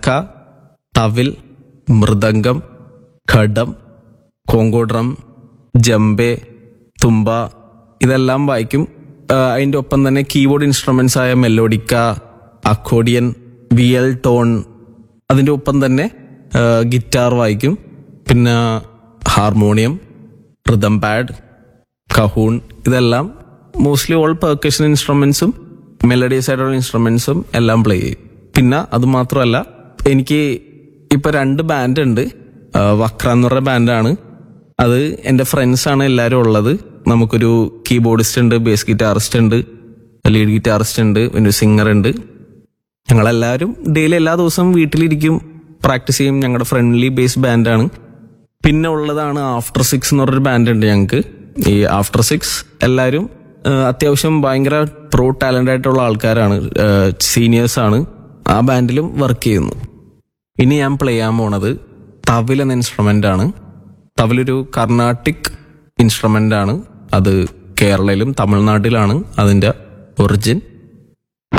ചക്ക thavil mridangam ghatam conga drum djembe tumba ഇതെല്ലാം വായിക്കും ആ, അതിന്റെ ഒപ്പം തന്നെ കീബോർഡ് ഇൻസ്ട്രുമെന്റ്സ് ആയ മെലോഡിക്ക അക്കോഡിയൻ വിയൽ ടോൺ അതിന്റെ ഒപ്പം തന്നെ ആ, ഗിറ്റാർ വായിക്കും പിന്നെ ഹാർമോണിയം റിതം പാഡ് കഹൂൺ ഇതെല്ലാം മോസ്റ്റ്ലി ഓൾ പെർക്കഷൻ ഇൻസ്ട്രുമെന്റ്സും മെലഡീസ് ആയിട്ടുള്ള ഇൻസ്ട്രുമെന്റ്സും എല്ലാം പ്ലേ ചെയ്യും പിന്നെ അത് മാത്രമല്ല എനിക്ക് ഇപ്പൊ രണ്ട് ബാൻഡ് ഉണ്ട് ആ, വക്ര എന്ന് പറഞ്ഞ ബാൻഡാണ് അത് എൻ്റെ ഫ്രണ്ട്സ് ആണ് എല്ലാവരും ഉള്ളത് നമുക്കൊരു കീബോർഡിസ്റ്റ് ഉണ്ട് ബേസ് ഗിറ്റാറിസ്റ്റ് ഉണ്ട് ലീഡ് ഗിറ്റാറിസ്റ്റ് ഉണ്ട് പിന്നെ ഒരു സിംഗർ ഉണ്ട് ഞങ്ങളെല്ലാവരും ഡെയിലി എല്ലാ ദിവസവും വീട്ടിലിരിക്കും പ്രാക്ടീസ് ചെയ്യും ഞങ്ങളുടെ ഫ്രണ്ട്ലി ബേസ് ബാൻഡാണ് പിന്നെ ഉള്ളതാണ് ആഫ്റ്റർ സിക്സ് എന്ന് പറഞ്ഞൊരു ബാൻഡ് ഉണ്ട് ഞങ്ങൾക്ക് ഈ ആഫ്റ്റർ സിക്സ് എല്ലാവരും ആ, അത്യാവശ്യം ഭയങ്കര പ്രോ ടാലന്റ് ആയിട്ടുള്ള ആൾക്കാരാണ് സീനിയേഴ്സ് ആണ് ആ ബാൻഡിലും വർക്ക് ചെയ്യുന്നു ഇനി ഞാൻ പ്ലേ ചെയ്യാൻ പോണത് തവിൽ എന്ന ഇൻസ്ട്രുമെന്റ് ആണ് തവിലൊരു കർണാട്ടിക് ഇൻസ്ട്രുമെന്റ് ആണ് അത് കേരളയിലും തമിഴ്നാട്ടിലാണ് അതിന്റെ ഒറിജിൻ